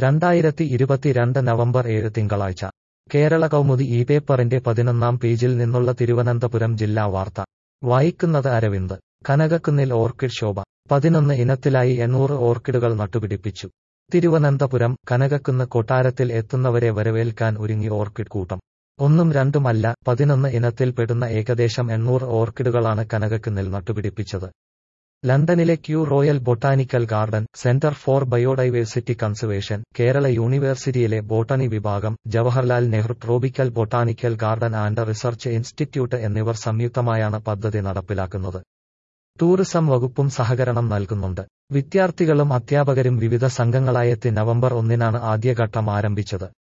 രണ്ടായിരത്തി ഇരുപത്തിരണ്ട് നവംബർ ഏഴ് തിങ്കളാഴ്ച കേരള കൗമുദി ഈ പേപ്പറിന്റെ പതിനൊന്നാം പേജിൽ നിന്നുള്ള തിരുവനന്തപുരം ജില്ലാ വാർത്ത വായിക്കുന്നത് അരവിന്ദ് കനകക്കുന്നിൽ ഓർക്കിഡ് ശോഭ പതിനൊന്ന് ഇനത്തിലായി എണ്ണൂറ് ഓർക്കിഡുകൾ നട്ടുപിടിപ്പിച്ചു തിരുവനന്തപുരം കനകക്കുന്ന് കൊട്ടാരത്തിൽ എത്തുന്നവരെ വരവേൽക്കാൻ ഒരുങ്ങി ഓർക്കിഡ് കൂട്ടം ഒന്നും രണ്ടുമല്ല പതിനൊന്ന് ഇനത്തിൽ പെടുന്ന ഏകദേശം എണ്ണൂറ് ഓർക്കിഡുകളാണ് കനകക്കുന്നിൽ നട്ടുപിടിപ്പിച്ചത് ലണ്ടനിലെ Kew royal botanical garden centre for biodiversity conservation Kerala യൂണിവേഴ്സിറ്റിയിലെ ബോട്ടണി വിഭാഗം Jawaharlal Nehru tropical botanical garden and research institute എന്നിവർ സംയുക്തമായാണ് പദ്ധതി നടപ്പിലാക്കുന്നത് ടൂറിസം വകുപ്പും സഹകരണം നൽകുന്നുണ്ട് വിദ്യാർത്ഥികളും അധ്യാപകരും വിവിധ സംഘങ്ങളായെത്തി നവംബർ ഒന്നിനാണ് ആദ്യഘട്ടം ആരംഭിച്ചത്